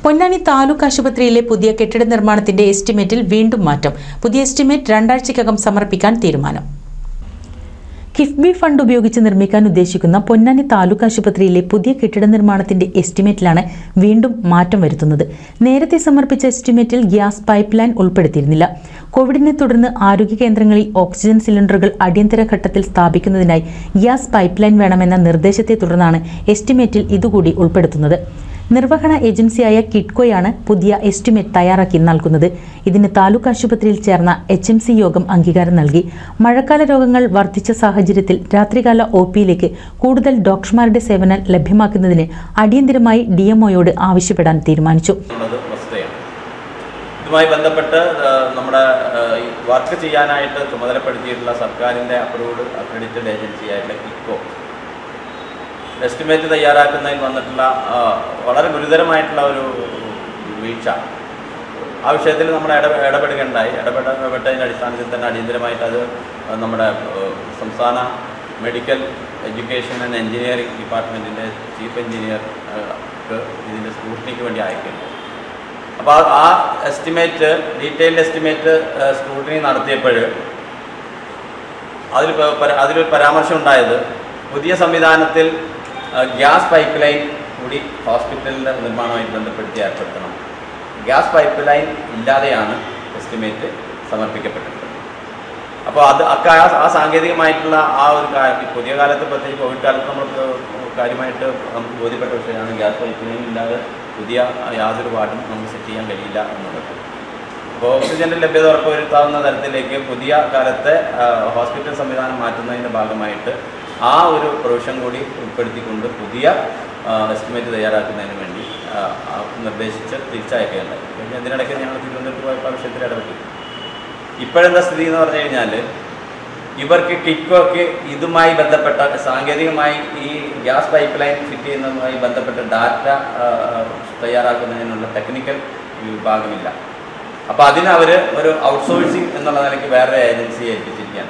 പൊന്നാനി താലൂക്ക് ആശുപത്രിയിലെ പുതിയ കെട്ടിട നിർമ്മാണത്തിന്റെ എസ്റ്റിമേറ്റിൽ വീണ്ടും മാറ്റം പുതിയ എസ്റ്റിമേറ്റ് രണ്ടാഴ്ചയ്ക്കകം സമർപ്പിക്കാൻ തീരുമാനം കിഫ്ബി ഫണ്ട് ഉപയോഗിച്ച് നിർമ്മിക്കാൻ ഉദ്ദേശിക്കുന്ന പൊന്നാനി താലൂക്ക് ആശുപത്രിയിലെ പുതിയ കെട്ടിട നിർമ്മാണത്തിന്റെ എസ്റ്റിമേറ്റിലാണ് വീണ്ടും മാറ്റം വരുത്തുന്നത് നേരത്തെ സമർപ്പിച്ച എസ്റ്റിമേറ്റിൽ ഗ്യാസ് പൈപ്പ് ലൈൻ ഉൾപ്പെടുത്തിയിരുന്നില്ല കോവിഡിനെ തുടർന്ന് ആരോഗ്യ കേന്ദ്രങ്ങളിൽ ഓക്സിജൻ സിലിണ്ടറുകൾ അടിയന്തര ഘട്ടത്തിൽ സ്ഥാപിക്കുന്നതിനായി ഗ്യാസ് പൈപ്പ് ലൈൻ വേണമെന്ന നിർദ്ദേശത്തെ തുടർന്നാണ് എസ്റ്റിമേറ്റിൽ ഇതുകൂടി ഉൾപ്പെടുത്തുന്നത് നിർവഹണ ഏജൻസിയായ കിഡ്കോയാണ് പുതിയ എസ്റ്റിമേറ്റ് തയ്യാറാക്കി നൽകുന്നത് ഇതിന് താലൂക്ക് ആശുപത്രിയിൽ ചേർന്ന എച്ച് എം സി യോഗം അംഗീകാരം നൽകി മഴക്കാല രോഗങ്ങൾ വർദ്ധിച്ച സാഹചര്യത്തിൽ രാത്രികാല ഒ പിയിലേക്ക് കൂടുതൽ ഡോക്ടർമാരുടെ സേവനം ലഭ്യമാക്കുന്നതിന് അടിയന്തരമായി ഡി എംഒയോട് ആവശ്യപ്പെടാൻ തീരുമാനിച്ചു എന്നുള്ളത് വസ്തുതയാണ് ഇതുമായി ബന്ധപ്പെട്ട് ആ, നമ്മുടെ ആ, ഈ വർക്ക് ചെയ്യാനായിട്ട് ചുമതലപ്പെടുത്തിയിട്ടുള്ള സർക്കാരിൻ്റെ അപ്രൂവ്ഡ് അക്രഡിറ്റഡ് ഏജൻസിയായിട്ടുള്ള കിക്കോ എസ്റ്റിമേറ്റ് തയ്യാറാക്കുന്നതിൽ വന്നിട്ടുള്ള ആ, വളരെ ഗുരുതരമായിട്ടുള്ള ഒരു വീഴ്ച ആ വിഷയത്തിൽ നമ്മൾ ഇട ഇടപെടുകയുണ്ടായി ഇടപെട ഇടപെട്ടതിൻ്റെ അടിസ്ഥാനത്തിൽ തന്നെ അടിയന്തരമായിട്ട് അത് നമ്മുടെ ആ, സംസ്ഥാന മെഡിക്കൽ എഡ്യൂക്കേഷൻ ആൻഡ് എഞ്ചിനീയറിംഗ് ഡിപ്പാർട്ട്മെൻറ്റിൻ്റെ ചീഫ് എഞ്ചിനീയർ ഇതിൻ്റെ സ്ക്രൂട്ടിനിക്ക് വേണ്ടി അയക്കുന്നുണ്ട് അപ്പോൾ ആ എസ്റ്റിമേറ്റ് ഡീറ്റെയിൽഡ് എസ്റ്റിമേറ്റ് സ്ക്രൂട്ടിനി നടത്തിയപ്പോൾ അതിൽ പ- പര- അതിലൊരു പരാമർശം ഉണ്ടായത് പുതിയ സംവിധാനത്തിൽ ആ, ഗ്യാസ് പൈപ്പ് ലൈൻ കൂടി ഹോസ്പിറ്റലിൻ്റെ നിർമ്മാണവുമായി ബന്ധപ്പെടുത്തി ഏർപ്പെടുത്തണം ഗ്യാസ് പൈപ്പ് ലൈൻ ഇല്ലാതെയാണ് എസ്റ്റിമേറ്റ് സമർപ്പിക്കപ്പെട്ടിട്ടുള്ളത് അപ്പോൾ അത് അക്കാ ആ സാങ്കേതികമായിട്ടുള്ള ആ ഒരു കാര്യം ഈ പുതിയ കാലത്ത് പ്രത്യേകിച്ച് കോവിഡ് കാലത്ത് നമ്മൾ കാര്യമായിട്ട് നമുക്ക് ബോധ്യപ്പെട്ട വിഷയമാണ് ഗ്യാസ് പൈപ്പ് ലൈൻ ഇല്ലാതെ പുതിയ യാതൊരു വാർഡും നമുക്ക് സെറ്റ് ചെയ്യാൻ കഴിയില്ല എന്നുള്ളത് അപ്പോൾ ഓക്സിജൻ്റെ ലഭ്യത ഉറപ്പുവരുത്താവുന്ന തരത്തിലേക്ക് പുതിയ കാലത്തെ ആ, ഹോസ്പിറ്റൽ സംവിധാനം മാറ്റുന്നതിൻ്റെ ഭാഗമായിട്ട് ആ ഒരു പ്രൊവിഷൻ കൂടി ഉൾപ്പെടുത്തിക്കൊണ്ട് പുതിയ എസ്റ്റിമേറ്റ് തയ്യാറാക്കുന്നതിന് വേണ്ടി ആ, ആ, നിർദ്ദേശിച്ച് തിരിച്ചയക്കുകയുണ്ടായി പിന്നെ ഇതിനിടയ്ക്ക് ഞങ്ങൾ തിരുവനന്തപുരത്ത് പോയപ്പോൾ ആ വിഷയത്തിൽ ഇടപെട്ടു ഇപ്പോഴെന്താ സ്ഥിതി എന്ന് പറഞ്ഞു കഴിഞ്ഞാൽ ഇവർക്ക് കിക്കോക്ക് ഇതുമായി ബന്ധപ്പെട്ട സാങ്കേതികമായി ഈ ഗ്യാസ് പൈപ്പ് ലൈൻ ഫിറ്റ് ചെയ്യുന്നതുമായി ബന്ധപ്പെട്ട ഡാറ്റ ആ, തയ്യാറാക്കുന്നതിനുള്ള ടെക്നിക്കൽ വിഭാഗമില്ല അപ്പോൾ അതിന് അവർ ഒരു ഔട്ട്സോഴ്സിങ് എന്നുള്ള നിലയ്ക്ക് വേറെ ഏജൻസിയെ ഏൽപ്പിച്ചിരിക്കുകയാണ്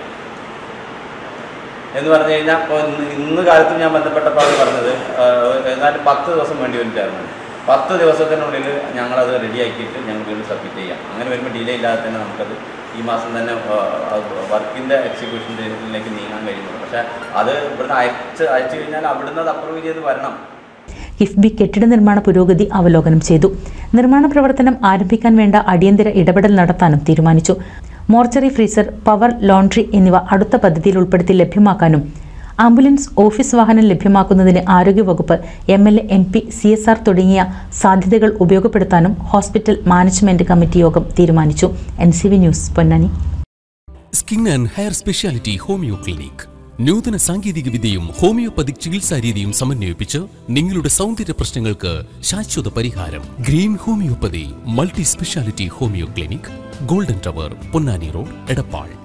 എന്ന് പറഞ്ഞു കഴിഞ്ഞാൽ ഇപ്പോൾ ഇന്ന് ഇന്ന് കാലത്തും ഞാൻ ബന്ധപ്പെട്ടപ്പോൾ അവർ പറഞ്ഞത് ആ, ഏതാണ്ട് പത്ത് ദിവസം വേണ്ടി വരും ചേർന്നത് പത്ത് ദിവസത്തിനുള്ളിൽ ഞങ്ങളത് റെഡിയാക്കിയിട്ട് ഞങ്ങൾ വീണ്ടും സബ്മിറ്റ് ചെയ്യാം അങ്ങനെ വരുമ്പോൾ ഡിലേ ഇല്ലാതെ തന്നെ നമുക്കത് ഈ മാസം തന്നെ വർക്കിൻ്റെ എക്സിക്യൂഷനിലേക്ക് നീങ്ങാൻ കഴിയുന്നുള്ളൂ പക്ഷേ അത് ഇവിടുന്ന് അയച്ച് അയച്ചു കഴിഞ്ഞാൽ അവിടുന്ന് അത് അപ്രൂവ് ചെയ്ത് വരണം കിഫ്ബി കെട്ടിട നിർമ്മാണ പുരോഗതി അവലോകനം ചെയ്തു നിർമ്മാണ പ്രവർത്തനം ആരംഭിക്കാൻ വേണ്ട അടിയന്തര ഇടപെടൽ നടത്താനും തീരുമാനിച്ചു മോർച്ചറി ഫ്രീസർ പവർ ലോണ്ടറി എന്നിവ അടുത്ത പദ്ധതിയിൽ ഉൾപ്പെടുത്തി ലഭ്യമാക്കാനും ആംബുലൻസ് ഓഫീസ് വാഹനം ലഭ്യമാക്കുന്നതിന് ആരോഗ്യവകുപ്പ് M L A M P C S R തുടങ്ങിയ സാധ്യതകൾ ഉപയോഗപ്പെടുത്താനും ഹോസ്പിറ്റൽ മാനേജ്മെന്റ് കമ്മിറ്റി യോഗം തീരുമാനിച്ചു N C V news Ponnani skin and hair speciality homoeo clinic നൂതന സാങ്കേതിക വിദ്യയും ഹോമിയോപ്പതിക് ചികിത്സാ രീതിയും സമന്വയിപ്പിച്ച് നിങ്ങളുടെ സൗന്ദര്യ പ്രശ്നങ്ങൾക്ക് ശാശ്വത പരിഹാരം green homoeopathy multi speciality homoeo clinic golden tower Ponnani road Edappal